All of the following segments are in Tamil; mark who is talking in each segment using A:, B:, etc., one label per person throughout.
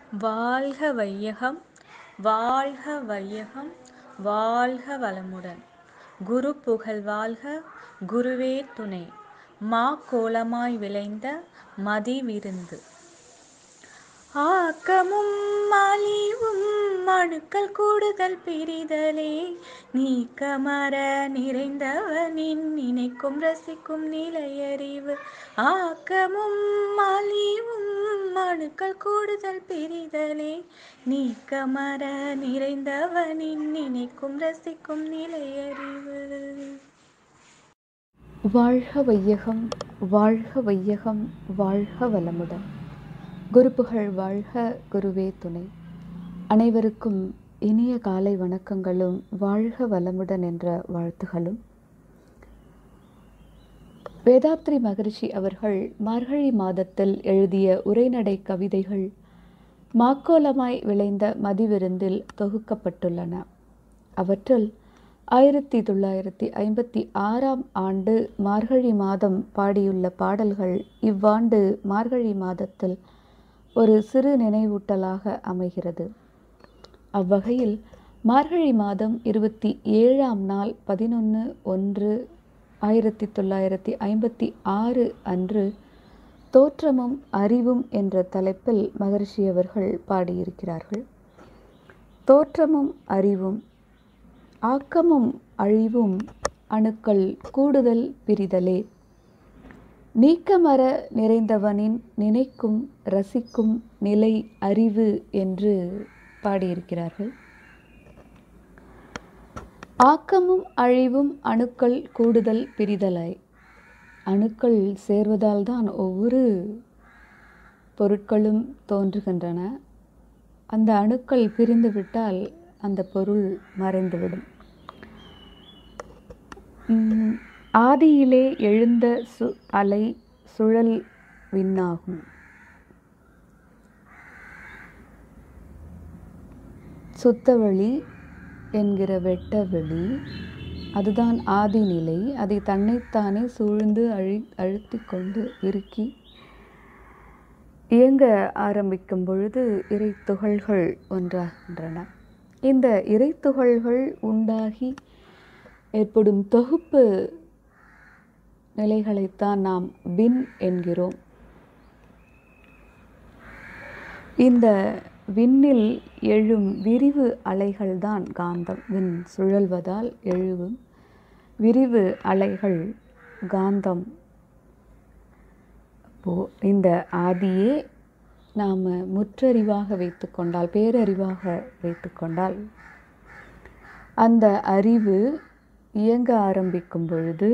A: வாழ்க வையகம் வாழ்க வையகம் வாழ்க வளமுடன் குரு புகழ் வாழ்க குருவே துணை மா கோலமாய் விளைந்த மதி விருந்து ஆக்கமும் அழிவும் அணுக்கள் கூடுதல் பிரிதலே நீக்கமர நிறைந்தவனின் நினைக்கும் ரசிக்கும் நிலையறிவு ஆக்கமும் அழிவும் அணுக்கள் கூடுதல் பிரிதலே நீக்கமர நிறைந்தவனின் நினைக்கும் ரசிக்கும் நிலையறிவு
B: வாழ்க வையகம் வாழ்க வையகம் வாழ்க வளமுடன் குருப்புகழ் வாழ்க குருவே துணை அனைவருக்கும் இனிய காலை வணக்கங்களும் வாழ்க வளமுடன் என்ற வாழ்த்துகளும் வேதாத்ரி மகரிஷி அவர்கள் மார்கழி மாதத்தில் எழுதிய உரைநடை கவிதைகள் மாக்கோலமாய் விளைந்த மதிவிருந்தில் தொகுக்கப்பட்டுள்ளன அவற்றில் ஆயிரத்தி தொள்ளாயிரத்தி ஐம்பத்தி ஆறாம் ஆண்டு மார்கழி மாதம் பாடியுள்ள பாடல்கள் இவ்வாண்டு மார்கழி மாதத்தில் ஒரு சிறு நினைவூட்டலாக அமைகிறது அவ்வகையில் மார்கழி மாதம் இருபத்தி ஏழாம் நாள் பதினொன்று ஒன்று ஆயிரத்தி தொள்ளாயிரத்தி ஐம்பத்தி ஆறு அன்று தோற்றமும் அறிவும் என்ற தலைப்பில் மகரிஷி அவர்கள் பாடியிருக்கிறார்கள் தோற்றமும் அறிவும் ஆக்கமும் அழிவும் அணுக்கள் கூடுதல் பிரிதலே நீக்கமர நிறைந்தவனின் நினைக்கும் ரசிக்கும் நிலை அறிவு என்று பாடியிருக்கிறார்கள் ஆக்கமும் அழிவும் அணுக்கள் கூடுதல் பிரிதலாய் அணுக்கள் சேர்வதால் தான் ஒவ்வொரு பொருட்களும் தோன்றுகின்றன அந்த அணுக்கள் பிரிந்து விட்டால் அந்த பொருள் மறைந்துவிடும் ஆதியிலே எழுந்த சு அலை சுழல் விண்ணாகும் சுத்தவெளி என்கிற வெட்ட வெளி அதுதான் ஆதி நிலை அதை தன்னைத்தானே சூழ்ந்து அழி அழுத்தி கொண்டு இறுக்கி இயங்க ஆரம்பிக்கும் பொழுது இறை துகள்கள் ஒன்றாகின்றன இந்த இறை துகள்கள் உண்டாகி ஏற்படும் தொகுப்பு நிலைகளைத்தான் நாம் வின் என்கிறோம் இந்த விண்ணில் எழும் விரிவு அலைகள்தான் காந்தம் விண் சுழல்வதால் எழுவும் விரிவு அலைகள் காந்தம் அப்போ இந்த ஆதியே நாம் முற்றறிவாக வைத்துக்கொண்டால் பேரறிவாக வைத்துக்கொண்டால் அந்த அறிவு இயங்க ஆரம்பிக்கும் பொழுது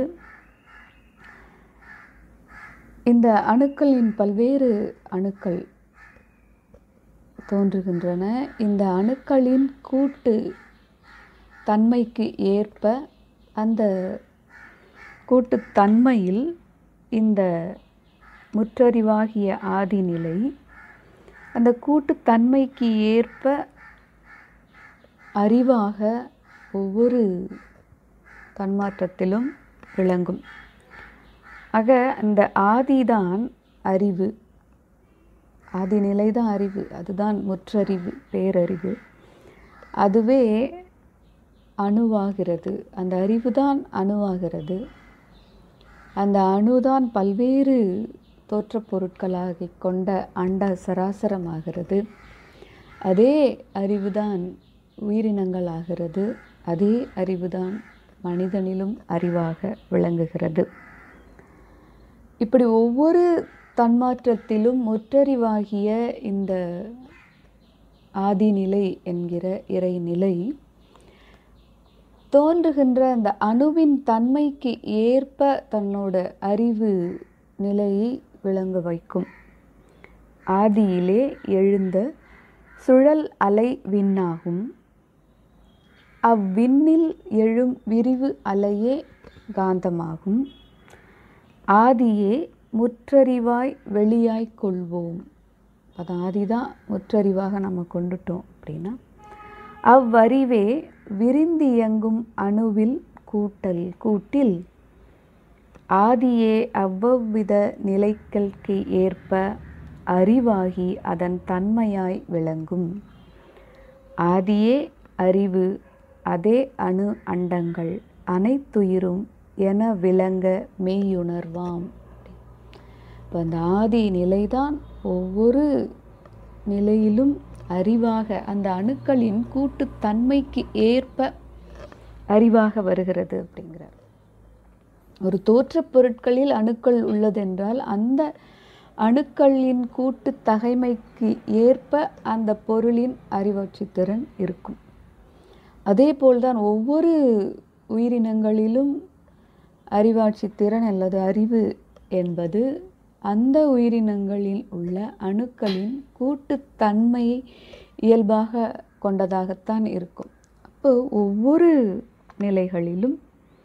B: இந்த அணுக்களின் பல்வேறு அணுக்கள் தோன்றுகின்றன இந்த அணுக்களின் கூட்டு தன்மைக்கு ஏற்ப அந்த கூட்டுத்தன்மையில் இந்த முற்றறிவாகிய ஆதிநிலை அந்த கூட்டுத்தன்மைக்கு ஏற்ப அறிவாக ஒவ்வொரு தன்மாற்றத்திலும் விளங்கும் ஆக அந்த ஆதிதான் அறிவு ஆதிநிலை தான் அறிவு அதுதான் முற்றறிவு பேரறிவு அதுவே அணுவாகிறது அந்த அறிவு தான் அணுவாகிறது அந்த அணுதான் பல்வேறு தோற்றப் பொருட்களாக கொண்ட அண்ட சராசரமாகிறது அதே அறிவுதான் உயிரினங்கள் ஆகிறது அதே அறிவுதான் மனிதனிலும் அறிவாக விளங்குகிறது இப்படி ஒவ்வொரு தன்மாற்றத்திலும் முற்றறிவாகிய இந்த ஆதிநிலை என்கிற இறைநிலை தோன்றுகின்ற அந்த அணுவின் தன்மைக்கு ஏற்ப தன்னோட அறிவு நிலையை விளங்க வைக்கும் ஆதியிலே எழுந்த சுழல் அலை விண்ணாகும் அவ்விண்ணில் எழும் விரிவு அலையே காந்தமாகும் ஆதியே முற்றறிவாய் வெளியாய் கொள்வோம் அது ஆதிதான் முற்றறிவாக நம்ம கொண்டுட்டோம் அப்படின்னா அவ்வறிவே விரிந்தியங்கும் அணுவில் கூட்டல் கூட்டில் ஆதியே அவ்வவ்வித நிலைகளுக்கு ஏற்ப அறிவாகி அதன் தன்மையாய் விளங்கும் ஆதியே அறிவு அதே அணு அண்டங்கள் அனைத்துயிரும் என விளங்க மெய்யுணர்வாம் இப்போ அந்த ஆதி நிலைதான் ஒவ்வொரு நிலையிலும் அறிவாக அந்த அணுக்களின் கூட்டுத்தன்மைக்கு ஏற்ப அறிவாக வருகிறது அப்படிங்கிறார் ஒரு தோற்றப் பொருட்களில் அணுக்கள் உள்ளதென்றால் அந்த அணுக்களின் கூட்டு தகைமைக்கு ஏற்ப அந்த பொருளின் அறிவாட்சி திறன் இருக்கும் அதே போல்தான் ஒவ்வொரு உயிரினங்களிலும் அறிவாட்சி திறன் அல்லது அறிவு என்பது அந்த உயிரினங்களில் உள்ள அணுக்களின் கூட்டுத்தன்மையை இயல்பாக கொண்டதாகத்தான் இருக்கும் அப்போ ஒவ்வொரு நிலைகளிலும்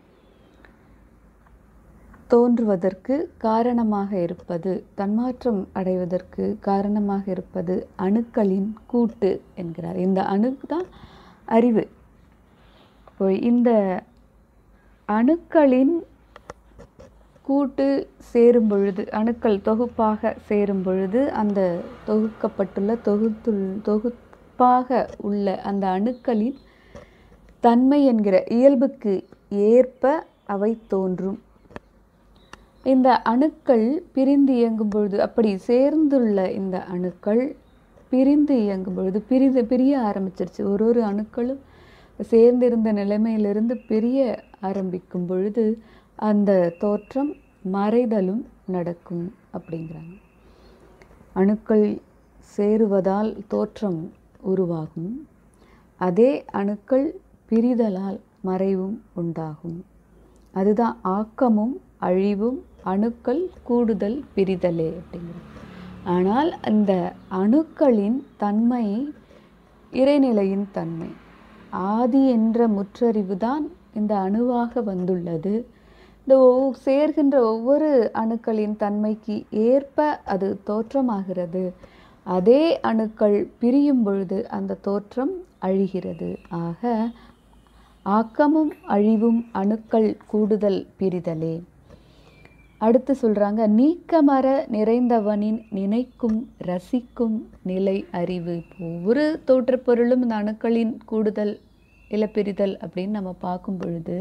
B: தோன்றுவதற்கு காரணமாக இருப்பது தன்மாற்றம் அடைவதற்கு காரணமாக இருப்பது அணுக்களின் கூட்டு என்கிறார் இந்த அணு தான் அறிவு இப்போ இந்த அணுக்களின் கூட்டு சேரும் பொழுது அணுக்கள் தொகுப்பாக சேரும் பொழுது அந்த தொகுக்கப்பட்டுள்ள தொகுத்துள் தொகுப்பாக உள்ள அந்த அணுக்களின் தன்மை என்கிற இயல்புக்கு ஏற்ப அவை தோன்றும் இந்த அணுக்கள் பிரிந்து இயங்கும் பொழுது அப்படி சேர்ந்துள்ள இந்த அணுக்கள் பிரிந்து இயங்கும் பொழுது பிரிது பிரிய ஆரம்பிச்சிருச்சு ஒரு ஒரு அணுக்களும் சேர்ந்திருந்த நிலைமையிலிருந்து பிரிய ஆரம்பிக்கும் பொழுது அந்த தோற்றம் மறைதலும் நடக்கும் அப்படிங்கிறாங்க அணுக்கள் சேருவதால் தோற்றம் உருவாகும் அதே அணுக்கள் பிரிதலால் மறைவும் உண்டாகும் அதுதான் ஆக்கமும் அழிவும் அணுக்கள் கூடுதல் பிரிதலே அப்படிங்கிறது ஆனால் அந்த அணுக்களின் தன்மை இறைநிலையின் தன்மை ஆதி என்ற முற்றறிவு தான் இந்த அணுவாக வந்துள்ளது இந்த ஒவ் சேர்கின்ற ஒவ்வொரு அணுக்களின் தன்மைக்கு ஏற்ப அது தோற்றமாகிறது அதே அணுக்கள் பிரியும் பொழுது அந்த தோற்றம் அழிகிறது ஆக ஆக்கமும் அழிவும் அணுக்கள் கூடுதல் பிரிதலே அடுத்து சொல்றாங்க நீக்கமர நிறைந்தவனின் நினைக்கும் ரசிக்கும் நிலை அறிவு ஒவ்வொரு தோற்றப் பொருளும் இந்த அணுக்களின் கூடுதல் இழப்பிரிதல் அப்படின்னு நம்ம பார்க்கும் பொழுது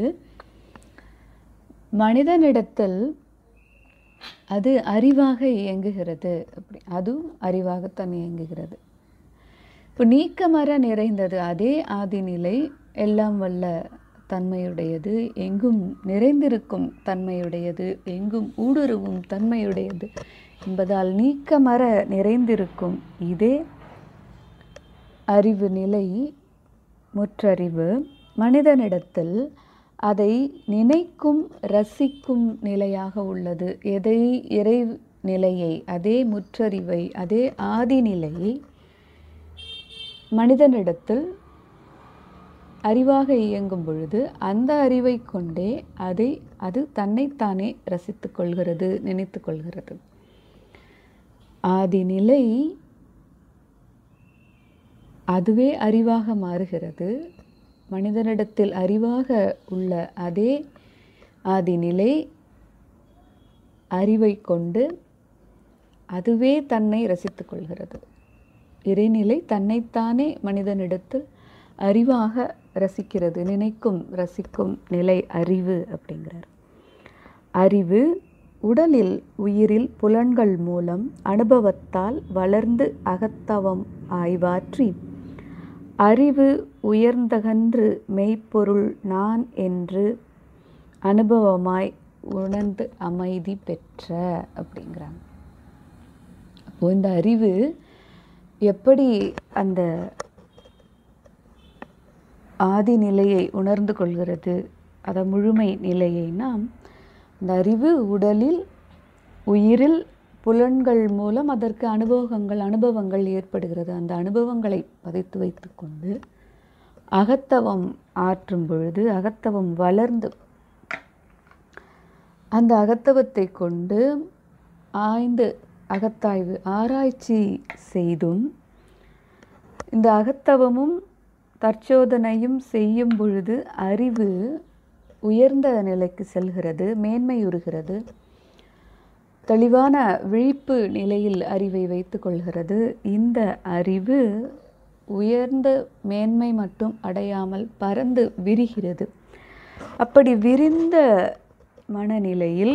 B: மனிதனிடத்தில் அது அறிவாக இயங்குகிறது அப்படி அதுவும் அறிவாகத்தான் இயங்குகிறது இப்போ நீக்கமர நிறைந்தது அதே ஆதிநிலை எல்லாம் வல்ல தன்மையுடையது எங்கும் நிறைந்திருக்கும் தன்மையுடையது எங்கும் ஊடுருவும் தன்மையுடையது என்பதால் நீக்கமர நிறைந்திருக்கும் இதே அறிவு நிலை முற்றறிவு மனிதனிடத்தில் அதை நினைக்கும் ரசிக்கும் நிலையாக உள்ளது எதை இறை நிலையை அதே முற்றறிவை அதே ஆதி நிலையை மனிதனிடத்தில் அறிவாக இயங்கும் பொழுது அந்த அறிவை கொண்டே அதை அது தன்னைத்தானே ரசித்துக் கொள்கிறது நினைத்து கொள்கிறது ஆதி நிலை அதுவே அறிவாக மாறுகிறது மனிதனிடத்தில் அறிவாக உள்ள அதே ஆதிநிலை அறிவை கொண்டு அதுவே தன்னை ரசித்துக் கொள்கிறது இறைநிலை தன்னைத்தானே மனிதனிடத்தில் அறிவாக ரசிக்கிறது நினைக்கும் ரசிக்கும் நிலை அறிவு அப்படிங்கிறார் அறிவு உடலில் உயிரில் புலன்கள் மூலம் அனுபவத்தால் வளர்ந்து அகத்தவம் ஆய்வாற்றி அறிவு உயர்ந்தகன்று மெய்ப்பொருள் நான் என்று அனுபவமாய் உணர்ந்து அமைதி பெற்ற அப்படிங்கிறாங்க அப்போ இந்த அறிவு எப்படி அந்த ஆதி நிலையை உணர்ந்து கொள்கிறது அத முழுமை நிலையைனா அந்த அறிவு உடலில் உயிரில் புலன்கள் மூலம் அதற்கு அனுபவங்கள் அனுபவங்கள் ஏற்படுகிறது அந்த அனுபவங்களை பதித்து வைத்துக்கொண்டு அகத்தவம் ஆற்றும் பொழுது அகத்தவம் வளர்ந்து அந்த அகத்தவத்தை கொண்டு ஆய்ந்து அகத்தாய்வு ஆராய்ச்சி செய்தும் இந்த அகத்தவமும் தற்சோதனையும் செய்யும் பொழுது அறிவு உயர்ந்த நிலைக்கு செல்கிறது மேன்மையுறுகிறது தெளிவான விழிப்பு நிலையில் அறிவை வைத்துக் கொள்கிறது இந்த அறிவு உயர்ந்த மேன்மை மட்டும் அடையாமல் பறந்து விரிகிறது அப்படி விரிந்த மனநிலையில்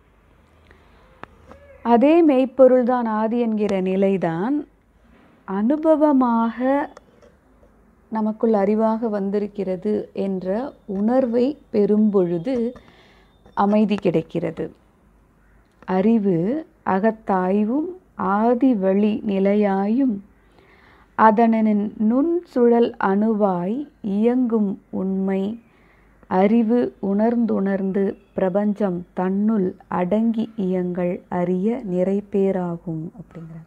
B: அதே மெய்ப்பொருள்தான் ஆதி என்கிற நிலைதான் அனுபவமாக நமக்குள் அறிவாக வந்திருக்கிறது என்ற உணர்வை பெறும்பொழுது அமைதி கிடைக்கிறது அறிவு அகத்தாய்வும் ஆதி வழி நிலையாயும் அதனின் நுண் சுழல் அணுவாய் இயங்கும் உண்மை அறிவு உணர்ந்துணர்ந்து பிரபஞ்சம் தன்னுள் அடங்கி இயங்கள் அறிய நிறைபேராகும் அப்படிங்கிறார்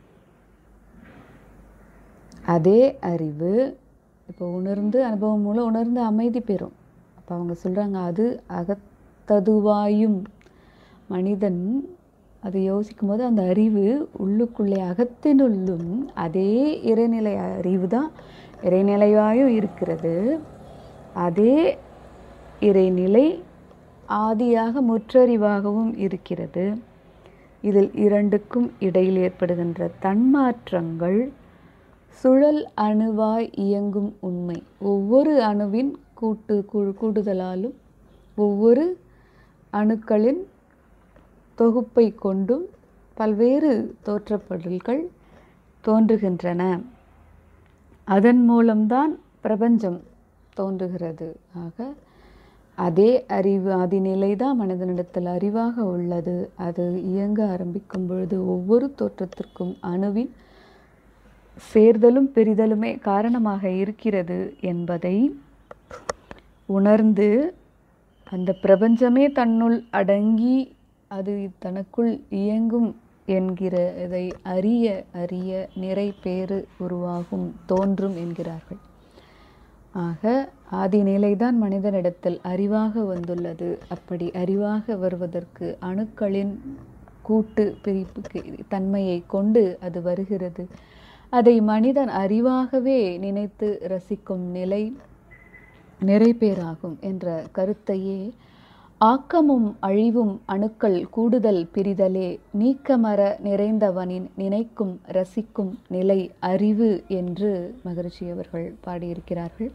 B: அதே அறிவு இப்போ உணர்ந்து அனுபவம் மூலம் உணர்ந்து அமைதி பெறும் அப்போ அவங்க சொல்கிறாங்க அது அகத்ததுவாயும் மனிதன் அதை யோசிக்கும் போது அந்த அறிவு உள்ளுக்குள்ளே அகத்தினுள்ளும் அதே இறைநிலை அறிவு தான் இறைநிலையாயும் இருக்கிறது அதே இறைநிலை ஆதியாக முற்றறிவாகவும் இருக்கிறது இதில் இரண்டுக்கும் இடையில் ஏற்படுகின்ற தன்மாற்றங்கள் சுழல் அணுவாய் இயங்கும் உண்மை ஒவ்வொரு அணுவின் கூட்டு கூ- கூடுதலாலும் ஒவ்வொரு அணுக்களின் தொகுப்பை கொண்டும் பல்வேறு தோற்றப்பொருள்கள் தோன்றுகின்றன அதன் மூலம்தான் பிரபஞ்சம் தோன்றுகிறது ஆக அதே அறிவு அதிநிலை தான் மனிதனிடத்தில் அறிவாக உள்ளது அது இயங்க ஆரம்பிக்கும் பொழுது ஒவ்வொரு தோற்றத்திற்கும் அணுவின் சேர்தலும் பெரிதலுமே காரணமாக இருக்கிறது என்பதை உணர்ந்து அந்த பிரபஞ்சமே தன்னுள் அடங்கி அது தனக்குள் இயங்கும் என்கிற இதை அறிய அறிய நிறை பேறு உருவாகும் தோன்றும் என்கிறார்கள் ஆக ஆதி நிலைதான் மனிதனிடத்தில் அறிவாக வந்துள்ளது அப்படி அறிவாக வருவதற்கு அணுக்களின் கூட்டு பிரிப்புக்கு தன்மையை கொண்டு அது வருகிறது அதை மனிதன் அறிவாகவே நினைத்து ரசிக்கும் நிலை நிறைபேறாகும் என்ற கருத்தையே ஆக்கமும் அழிவும் அணுக்கள் கூடுதல் பிரிதலே நீக்கமர நிறைந்தவனின் நினைக்கும் ரசிக்கும் நிலை அறிவு என்று மகரிஷி அவர்கள் பாடியிருக்கிறார்கள்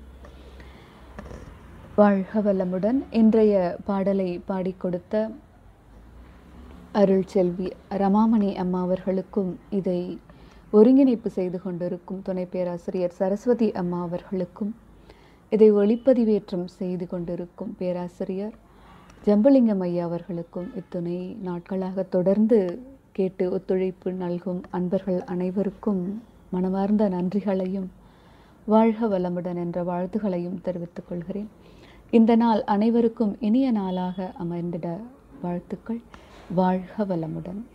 B: வாழ்க வளமுடன் இன்றைய பாடலை பாடிக் கொடுத்த அருள் செல்வி ரமாமணி அம்மா அவர்களுக்கும் இதை ஒருங்கிணைப்பு செய்து கொண்டிருக்கும் துணை பேராசிரியர் சரஸ்வதி அம்மா அவர்களுக்கும் இதை ஒளிப்பதிவேற்றம் செய்து கொண்டிருக்கும் பேராசிரியர் ஜம்புலிங்கம் ஐயா அவர்களுக்கும் இத்துணை நாட்களாக தொடர்ந்து கேட்டு ஒத்துழைப்பு நல்கும் அன்பர்கள் அனைவருக்கும் மனமார்ந்த நன்றிகளையும் வாழ்க வளமுடன் என்ற வாழ்த்துகளையும் தெரிவித்துக் கொள்கிறேன் இந்த நாள் அனைவருக்கும் இனிய நாளாக அமைந்திட வாழ்த்துக்கள் வாழ்க வளமுடன்